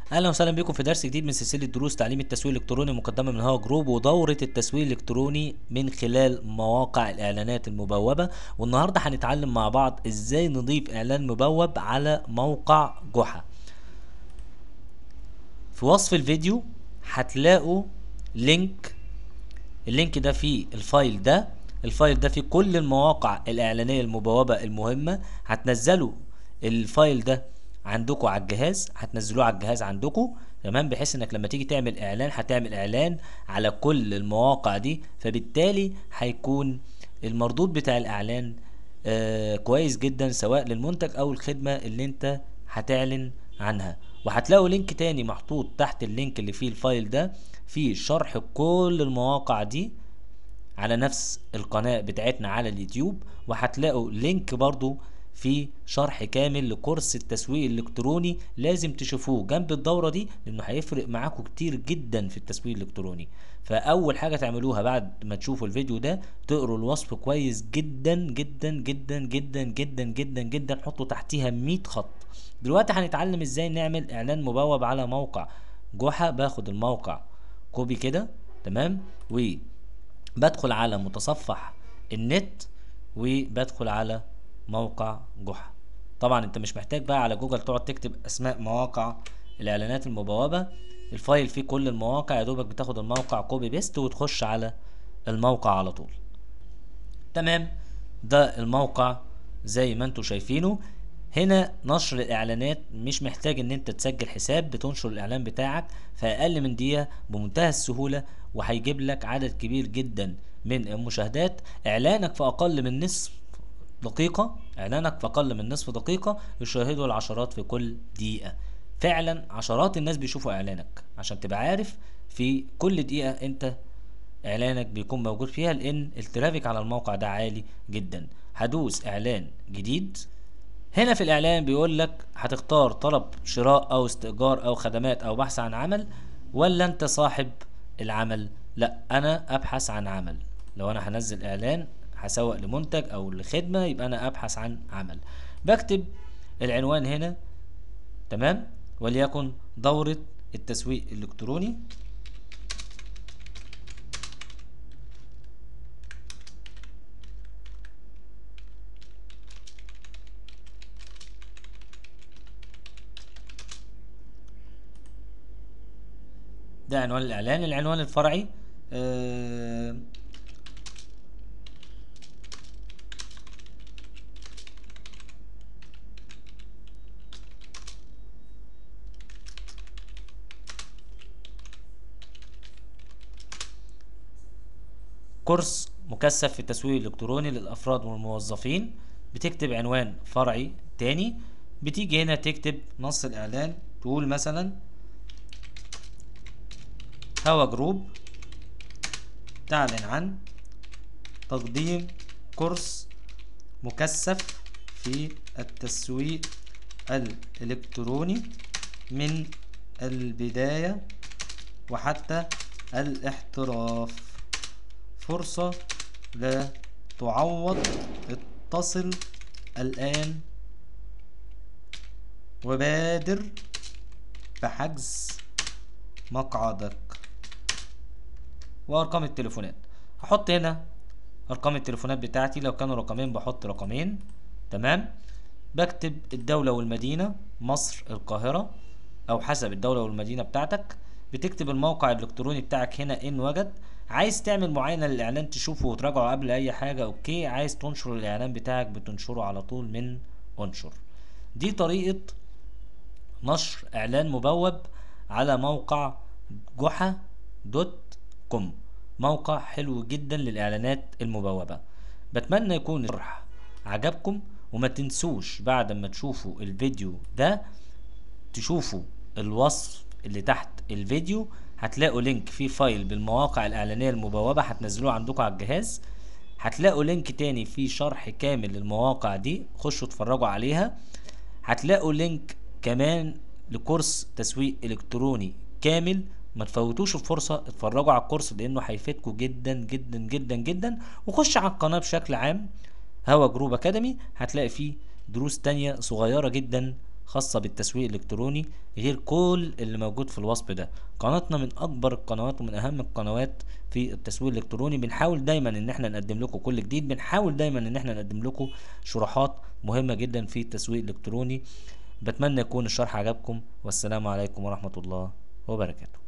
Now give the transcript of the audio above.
اهلا وسهلا بكم في درس جديد من سلسله دروس تعليم التسويق الالكتروني مقدمه من هوا جروب ودوره التسويق الالكتروني من خلال مواقع الاعلانات المبوبه والنهارده هنتعلم مع بعض ازاي نضيف اعلان مبوب على موقع جحا في وصف الفيديو هتلاقوا لينك اللينك ده فيه الفايل ده الفايل ده فيه كل المواقع الاعلانيه المبوبه المهمه هتنزلوا الفايل ده عندكم على الجهاز هتنزلوه على الجهاز عندكم تمام بحيث انك لما تيجي تعمل اعلان هتعمل اعلان على كل المواقع دي فبالتالي هيكون المردود بتاع الاعلان آه كويس جدا سواء للمنتج او الخدمه اللي انت هتعلن عنها وهتلاقوا لينك تاني محطوط تحت اللينك اللي فيه الفايل ده فيه شرح كل المواقع دي على نفس القناة بتاعتنا على اليوتيوب وهتلاقوا لينك برضو في شرح كامل لكورس التسويق الالكتروني لازم تشوفوه جنب الدورة دي لانه هيفرق معاكم كتير جدا في التسويق الالكتروني فاول حاجة تعملوها بعد ما تشوفوا الفيديو ده تقروا الوصف كويس جدا جدا جدا جدا جدا جدا جدا حطوا تحتيها 100 خط دلوقتي هنتعلم ازاي نعمل اعلان مبوب على موقع جحا باخد الموقع كوبي كده تمام وبدخل على متصفح النت وبدخل على موقع جحا طبعا انت مش محتاج بقى على جوجل تقعد تكتب اسماء مواقع الاعلانات المبوبة الفايل فيه كل المواقع يا دوبك بتاخد الموقع كوبي بيست وتخش على الموقع على طول تمام ده الموقع زي ما انتوا شايفينه هنا نشر الاعلانات مش محتاج ان انت تسجل حساب بتنشر الاعلان بتاعك في اقل من دقيقه بمنتهى السهوله وهيجيب لك عدد كبير جدا من المشاهدات اعلانك في اقل من نصف دقيقة إعلانك في أقل من نصف دقيقة يشاهده العشرات في كل دقيقة فعلا عشرات الناس بيشوفوا إعلانك عشان تبقى عارف في كل دقيقة أنت إعلانك بيكون موجود فيها لأن الترافيك على الموقع ده عالي جدا هدوس إعلان جديد هنا في الإعلان بيقول لك هتختار طلب شراء أو استئجار أو خدمات أو بحث عن عمل ولا أنت صاحب العمل لا أنا أبحث عن عمل لو أنا هنزل إعلان هسوق لمنتج او لخدمة يبقى انا ابحث عن عمل بكتب العنوان هنا تمام وليكن دورة التسويق الالكتروني ده عنوان الاعلان العنوان الفرعي آه كورس مكثف في التسويق الالكتروني للافراد والموظفين بتكتب عنوان فرعي تاني بتيجي هنا تكتب نص الاعلان تقول مثلا هوا جروب تعلن عن تقديم كورس مكثف في التسويق الالكتروني من البداية وحتى الاحتراف فرصة لا تعوض اتصل الآن وبادر بحجز مقعدك وأرقام التليفونات هحط هنا أرقام التليفونات بتاعتي لو كانوا رقمين بحط رقمين تمام بكتب الدولة والمدينة مصر القاهرة أو حسب الدولة والمدينة بتاعتك بتكتب الموقع الإلكتروني بتاعك هنا إن وجد عايز تعمل معاينة للإعلان تشوفه وتراجعه قبل أي حاجة أوكي عايز تنشر الإعلان بتاعك بتنشره على طول من أنشر دي طريقة نشر إعلان مبوب على موقع جحا دوت كوم موقع حلو جدا للإعلانات المبوبة بتمنى يكون الشرح عجبكم وما تنسوش بعد ما تشوفوا الفيديو ده تشوفوا الوصف اللي تحت الفيديو هتلاقوا لينك فيه فايل بالمواقع الاعلانيه المبوبه هتنزلوه عندكم على الجهاز هتلاقوا لينك تاني فيه شرح كامل للمواقع دي خشوا اتفرجوا عليها هتلاقوا لينك كمان لكورس تسويق الكتروني كامل ما تفوتوش الفرصه اتفرجوا على الكورس لانه هيفيدكم جدا جدا جدا جدا وخش على القناه بشكل عام هوا جروب اكاديمي هتلاقي فيه دروس تانية صغيره جدا خاصة بالتسويق الالكتروني غير كل اللي موجود في الوصف ده قناتنا من اكبر القنوات ومن اهم القنوات في التسويق الالكتروني بنحاول دايما ان احنا نقدم لكم كل جديد بنحاول دايما ان احنا نقدم لكم شروحات مهمة جدا في التسويق الالكتروني بتمنى يكون الشرح عجبكم والسلام عليكم ورحمة الله وبركاته